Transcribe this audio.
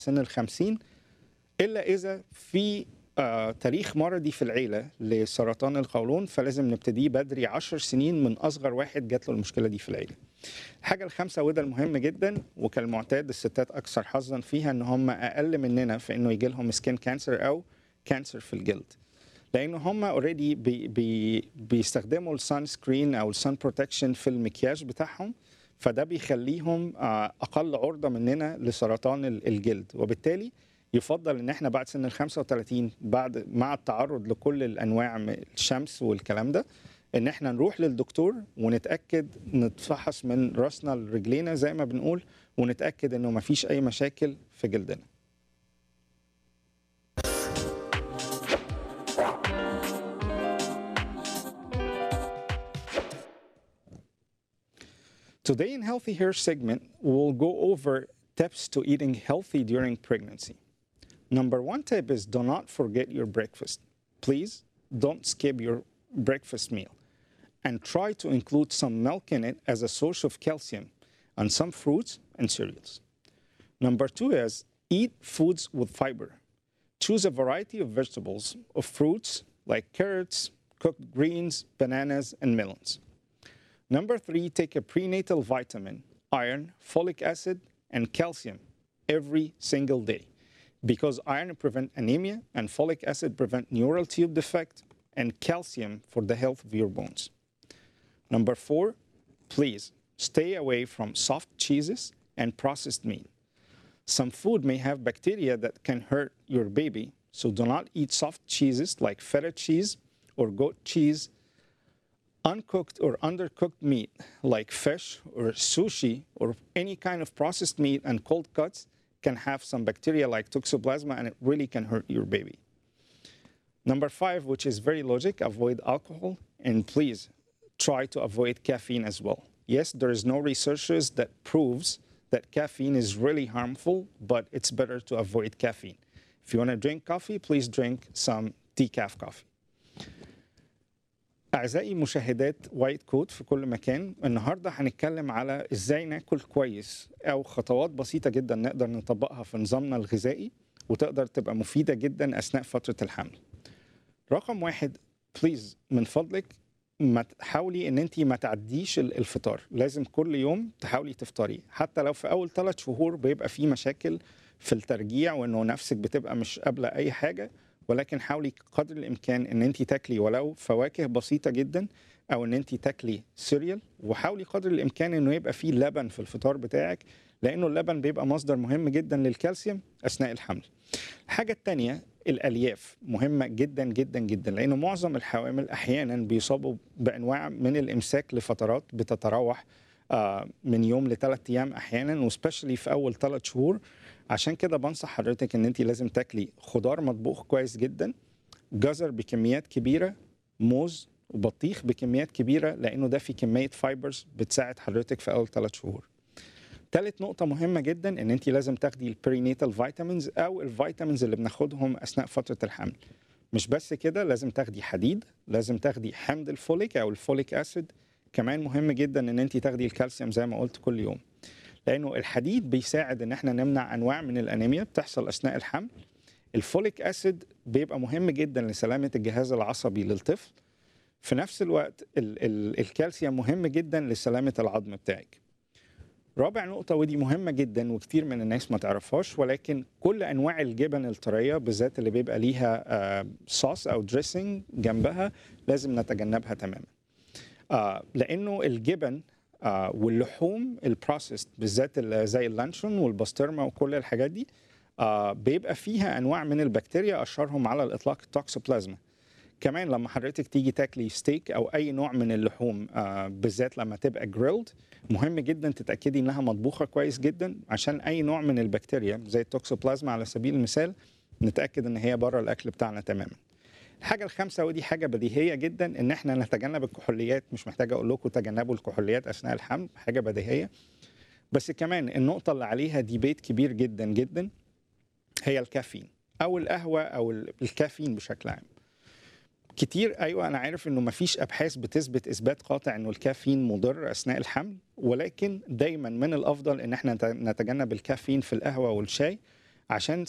سن الخمسين إلا إذا في آه تاريخ مرضي في العيلة لسرطان القولون فلازم نبتديه بدري عشر سنين من أصغر واحد جات له المشكلة دي في العيلة الحاجة الخامسة وده المهم جدا وكالمعتاد الستات أكثر حظا فيها إن هم أقل مننا في إنه يجي لهم سكين كانسر أو كانسر في الجلد لان هم اوريدي بي بي بيستخدموا السان سكرين او السان بروتكشن في المكياج بتاعهم فده بيخليهم اقل عرضه مننا لسرطان الجلد وبالتالي يفضل ان احنا بعد سن ال 35 بعد مع التعرض لكل الانواع من الشمس والكلام ده ان احنا نروح للدكتور ونتاكد نتفحص من راسنا لرجلينا زي ما بنقول ونتاكد انه ما فيش اي مشاكل في جلدنا Today in Healthy Hair segment, we'll go over tips to eating healthy during pregnancy. Number one tip is do not forget your breakfast. Please don't skip your breakfast meal and try to include some milk in it as a source of calcium and some fruits and cereals. Number two is eat foods with fiber. Choose a variety of vegetables, of fruits like carrots, cooked greens, bananas, and melons. Number three, take a prenatal vitamin, iron, folic acid, and calcium every single day because iron prevent anemia and folic acid prevent neural tube defect and calcium for the health of your bones. Number four, please stay away from soft cheeses and processed meat. Some food may have bacteria that can hurt your baby, so do not eat soft cheeses like feta cheese or goat cheese uncooked or undercooked meat like fish or sushi or any kind of processed meat and cold cuts can have some bacteria like toxoplasma and it really can hurt your baby. Number five, which is very logic, avoid alcohol and please try to avoid caffeine as well. Yes, there is no researchers that proves that caffeine is really harmful, but it's better to avoid caffeine. If you want to drink coffee, please drink some decaf coffee. أعزائي مشاهدات وايت كود في كل مكان النهاردة هنتكلم على إزاي ناكل كويس أو خطوات بسيطة جدا نقدر نطبقها في نظامنا الغذائي وتقدر تبقى مفيدة جدا أثناء فترة الحمل رقم واحد بليز من فضلك ما تحاولي ان انت ما تعديش الفطار لازم كل يوم تحاولي تفطري حتى لو في اول ثلاث شهور بيبقى في مشاكل في الترجيع وانه نفسك بتبقى مش قابله اي حاجه ولكن حاولي قدر الامكان ان انت تاكلي ولو فواكه بسيطه جدا او ان انت تاكلي سيريال وحاولي قدر الامكان انه يبقى فيه لبن في الفطار بتاعك لانه اللبن بيبقى مصدر مهم جدا للكالسيوم اثناء الحمل. الحاجه الثانيه الالياف مهمه جدا جدا جدا لانه معظم الحوامل احيانا بيصابوا بانواع من الامساك لفترات بتتراوح من يوم لثلاث ايام احيانا وسبيشلي في اول ثلاث شهور عشان كده بنصح حضرتك ان انت لازم تاكلي خضار مطبوخ كويس جدا جزر بكميات كبيره موز وبطيخ بكميات كبيره لانه ده في كميه فايبرز بتساعد حضرتك في اول ثلاث شهور ثالث نقطة مهمة جدا ان انت لازم تاخدي البرينيتال فيتامينز او الفيتامينز اللي بناخدهم اثناء فترة الحمل. مش بس كده لازم تاخدي حديد، لازم تاخدي حمض الفوليك او الفوليك اسيد، كمان مهم جدا ان انت تاخدي الكالسيوم زي ما قلت كل يوم. لانه الحديد بيساعد ان احنا نمنع انواع من الانيميا بتحصل اثناء الحمل. الفوليك اسيد بيبقى مهم جدا لسلامة الجهاز العصبي للطفل. في نفس الوقت ال ال الكالسيوم مهم جدا لسلامة العظم بتاعك. رابع نقطة ودي مهمة جدا وكتير من الناس ما تعرفهاش ولكن كل أنواع الجبن الطرية بالذات اللي بيبقى ليها صوص أو دريسنج جنبها لازم نتجنبها تماما. لأنه الجبن واللحوم البروسيسد بالذات زي اللانشون والبسطرمة وكل الحاجات دي بيبقى فيها أنواع من البكتيريا أشهرهم على الإطلاق التوكسوبلازما. كمان لما حضرتك تيجي تاكلي ستيك او اي نوع من اللحوم آه بالذات لما تبقى جريلد مهم جدا تتاكدي انها مطبوخه كويس جدا عشان اي نوع من البكتيريا زي التوكسوبلازما على سبيل المثال نتاكد ان هي بره الاكل بتاعنا تماما الحاجه الخامسه ودي حاجه بديهيه جدا ان احنا نتجنب الكحوليات مش محتاج اقول لكم تجنبوا الكحوليات اثناء الحمل حاجه بديهيه بس كمان النقطه اللي عليها ديبيت كبير جدا جدا هي الكافيين او القهوه او الكافيين بشكل عام كتير ايوه انا عارف انه مفيش ابحاث بتثبت اثبات قاطع انه الكافيين مضر اثناء الحمل ولكن دايما من الافضل ان احنا نتجنب الكافيين في القهوه والشاي عشان